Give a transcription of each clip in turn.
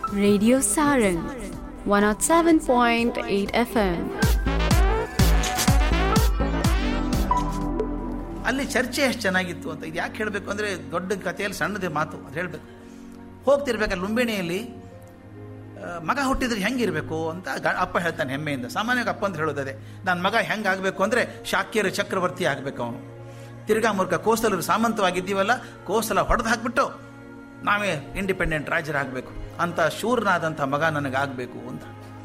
Radio Sarang 107.8 FM. ಅಲ್ಲಿ ಚರ್ಚೆ ಎಷ್ಟು ಚೆನ್ನಾಗಿತ್ತು ಅಂತ ಇದು ಯಾಕೆ ಹೇಳಬೇಕು ಅಂದರೆ ದೊಡ್ಡ ಕಥೆಯಲ್ಲಿ ಸಣ್ಣದೇ ಮಾತು ಅದು ಹೇಳಬೇಕು ಹೋಗ್ತಿರ್ಬೇಕಾದ್ರೆ ಲುಂಬಿಣಿಯಲ್ಲಿ ಆ, ಮಗ ಹುಟ್ಟಿದ್ರೆ ಹೆಂಗಿರಬೇಕು ಅಂತ ಗ ಅಪ್ಪ ಹೇಳ್ತಾನೆ ಹೆಮ್ಮೆಯಿಂದ ಸಾಮಾನ್ಯವಾಗಿ ಅಪ್ಪ ಅಂತ ಹೇಳೋದದೆ ನನ್ನ ಮಗ ಹೆಂಗೆ ಆಗಬೇಕು ಅಂದರೆ ಶಾಕ್ಯರ ಚಕ್ರವರ್ತಿ ಆಗಬೇಕು ಅವನು ತಿರ್ಗಾ ಮುರ್ಗ ಕೋಸಲರು ಸಾಮಂತವಾಗಿದ್ದೀವಲ್ಲ ಕೋಸಲ ಹೊಡೆದು ಹಾಕ್ಬಿಟ್ಟು ನಾವೇ ಇಂಡಿಪೆಂಡೆಂಟ್ ರಾಜರಾಗಬೇಕು ಅಂತ ಶೂರನಾದಂಥ ಮಗ ನನಗಾಗಬೇಕು ಅಂತ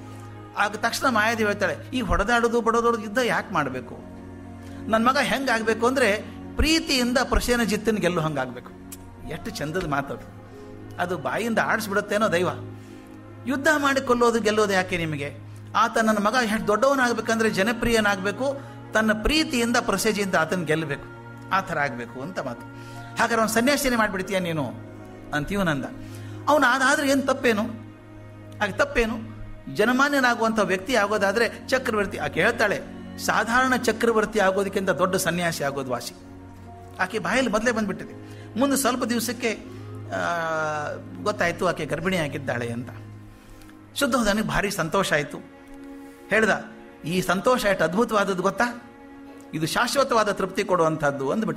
ಆಗ ತಕ್ಷಣ ಮಾಯಾದೇವಿ ಹೇಳ್ತಾಳೆ ಈ ಹೊಡೆದಾಡೋದು ಬಡೋದು ಯುದ್ಧ ಯಾಕೆ ಮಾಡಬೇಕು ನನ್ನ ಮಗ ಹೆಂಗೆ ಆಗಬೇಕು ಅಂದರೆ ಪ್ರೀತಿಯಿಂದ ಪ್ರಸೇನಜಿತ್ತನ ಗೆಲ್ಲು ಹಂಗೆ ಆಗಬೇಕು ಎಷ್ಟು ಚಂದದ ಮಾತದು ಅದು ಬಾಯಿಂದ ಆಡಿಸ್ಬಿಡುತ್ತೇನೋ ದೈವ ಯುದ್ಧ ಮಾಡಿ ಕೊಲ್ಲೋದು ಗೆಲ್ಲೋದು ಯಾಕೆ ನಿಮಗೆ ಆತ ನನ್ನ ಮಗ ಎಷ್ಟು ದೊಡ್ಡವನಾಗಬೇಕಂದ್ರೆ ಜನಪ್ರಿಯನಾಗಬೇಕು ತನ್ನ ಪ್ರೀತಿಯಿಂದ ಪ್ರಸೇಜಿಯಿಂದ ಆತನ ಗೆಲ್ಲಬೇಕು ಆ ಥರ ಆಗಬೇಕು ಅಂತ ಮಾತು ಹಾಗಾದ್ರೆ ಅವ್ನು ಸನ್ಯಾಸಿನೇ ಮಾಡಿಬಿಡ್ತೀಯ ನೀನು ಅಂತೀವನಂದ ಅವನು ಅದಾದ್ರೆ ಏನು ತಪ್ಪೇನು ಆಗ ತಪ್ಪೇನು ಜನಮಾನ್ಯನಾಗುವಂಥ ವ್ಯಕ್ತಿ ಆಗೋದಾದ್ರೆ ಚಕ್ರವರ್ತಿ ಆಕೆ ಹೇಳ್ತಾಳೆ ಸಾಧಾರಣ ಚಕ್ರವರ್ತಿ ಆಗೋದಕ್ಕಿಂತ ದೊಡ್ಡ ಸನ್ಯಾಸಿ ಆಗೋದು ವಾಸಿ ಆಕೆ ಬಾಯಲ್ಲಿ ಮೊದಲೇ ಬಂದ್ಬಿಟ್ಟಿದೆ ಮುಂದೆ ಸ್ವಲ್ಪ ದಿವಸಕ್ಕೆ ಆ, ಗೊತ್ತಾಯಿತು ಆಕೆ ಗರ್ಭಿಣಿ ಆಗಿದ್ದಾಳೆ ಅಂತ ಶುದ್ಧೋಧನಿಗೆ ಭಾರಿ ಸಂತೋಷ ಆಯಿತು ಹೇಳ್ದ ಈ ಸಂತೋಷ ಎಷ್ಟು ಅದ್ಭುತವಾದದ್ದು ಗೊತ್ತಾ ಇದು ಶಾಶ್ವತವಾದ ತೃಪ್ತಿ ಕೊಡುವಂಥದ್ದು ಅಂದ್ಬಿಟ್ಟ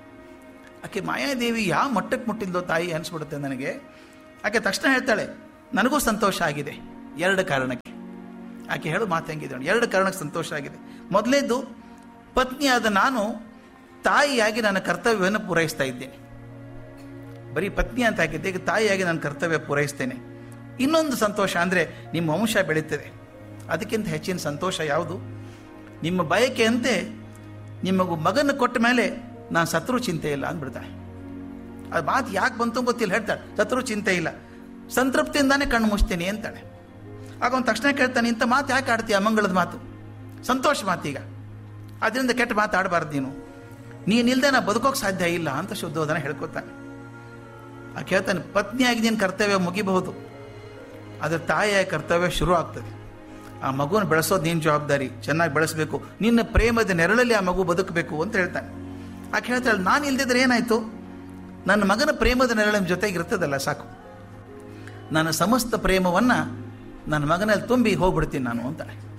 ಆಕೆ ಮಾಯಾದೇವಿ ಯಾವ ಮಟ್ಟಕ್ಕೆ ಮುಟ್ಟಿದ್ಲೋ ತಾಯಿ ಅನಿಸ್ಬಿಡುತ್ತೆ ನನಗೆ ಆಕೆ ತಕ್ಷಣ ಹೇಳ್ತಾಳೆ ನನಗೂ ಸಂತೋಷ ಆಗಿದೆ ಎರಡು ಕಾರಣಕ್ಕೆ ಆಕೆ ಹೇಳು ಮಾತು ಹೆಂಗಿದೆ ನೋಡಿ ಎರಡು ಕಾರಣಕ್ಕೆ ಸಂತೋಷ ಆಗಿದೆ ಮೊದಲೇದು ಪತ್ನಿಯಾದ ನಾನು ತಾಯಿಯಾಗಿ ನನ್ನ ಕರ್ತವ್ಯವನ್ನು ಪೂರೈಸ್ತಾ ಇದ್ದೇನೆ ಬರೀ ಪತ್ನಿ ಅಂತ ಹಾಕಿದ್ದೆ ಈಗ ತಾಯಿಯಾಗಿ ನನ್ನ ಕರ್ತವ್ಯ ಪೂರೈಸ್ತೇನೆ ಇನ್ನೊಂದು ಸಂತೋಷ ಅಂದರೆ ನಿಮ್ಮ ವಂಶ ಬೆಳೀತದೆ ಅದಕ್ಕಿಂತ ಹೆಚ್ಚಿನ ಸಂತೋಷ ಯಾವುದು ನಿಮ್ಮ ಬಯಕೆಯಂತೆ ನಿಮಗೂ ಮಗನ ಕೊಟ್ಟ ಮೇಲೆ ನಾನು ಸತ್ರು ಚಿಂತೆ ಇಲ್ಲ ಅಂದ್ಬಿಡ್ತಾಳೆ ಅದು ಮಾತು ಯಾಕೆ ಬಂತು ಗೊತ್ತಿಲ್ಲ ಹೇಳ್ತಾಳೆ ಸತ್ರು ಚಿಂತೆ ಇಲ್ಲ ಸಂತೃಪ್ತಿಯಿಂದಾನೇ ಕಣ್ಣು ಮುಚ್ತೀನಿ ಅಂತಾಳೆ ಆಗ ಅವ್ನು ತಕ್ಷಣ ಕೇಳ್ತಾನೆ ಇಂಥ ಮಾತು ಯಾಕೆ ಆಡ್ತೀಯ ಮಂಗಳದ ಮಾತು ಸಂತೋಷ ಮಾತೀಗ ಅದರಿಂದ ಕೆಟ್ಟ ಮಾತು ಆಡಬಾರ್ದು ನೀನು ನೀನಿಲ್ದೆ ನಾ ಬದುಕೋಕೆ ಸಾಧ್ಯ ಇಲ್ಲ ಅಂತ ಶುದ್ಧೋಧನ ಹೇಳ್ಕೊತಾನೆ ಆ ಕೇಳ್ತಾನೆ ಪತ್ನಿಯಾಗಿ ನೀನು ಕರ್ತವ್ಯ ಮುಗಿಬಹುದು ಆದರೆ ತಾಯಿಯ ಕರ್ತವ್ಯ ಶುರು ಆಗ್ತದೆ ಆ ಮಗುನ ಬೆಳೆಸೋದು ನೀನು ಜವಾಬ್ದಾರಿ ಚೆನ್ನಾಗಿ ಬೆಳೆಸಬೇಕು ನಿನ್ನ ಪ್ರೇಮದ ನೆರಳಲ್ಲಿ ಆ ಮಗು ಬದುಕಬೇಕು ಅಂತ ಹೇಳ್ತಾನೆ ಆಕೆ ಹೇಳ್ತಾಳೆ ನಾನು ಇಲ್ದಿದ್ರೆ ಏನಾಯ್ತು ನನ್ನ ಮಗನ ಪ್ರೇಮದ ನೆರಳಿನ ಜೊತೆಗೆ ಇರ್ತದಲ್ಲ ಸಾಕು ನನ್ನ ಸಮಸ್ತ ಪ್ರೇಮವನ್ನು ನನ್ನ ಮಗನಲ್ಲಿ ತುಂಬಿ ಹೋಗ್ಬಿಡ್ತೀನಿ ನಾನು ಅಂತಾಳೆ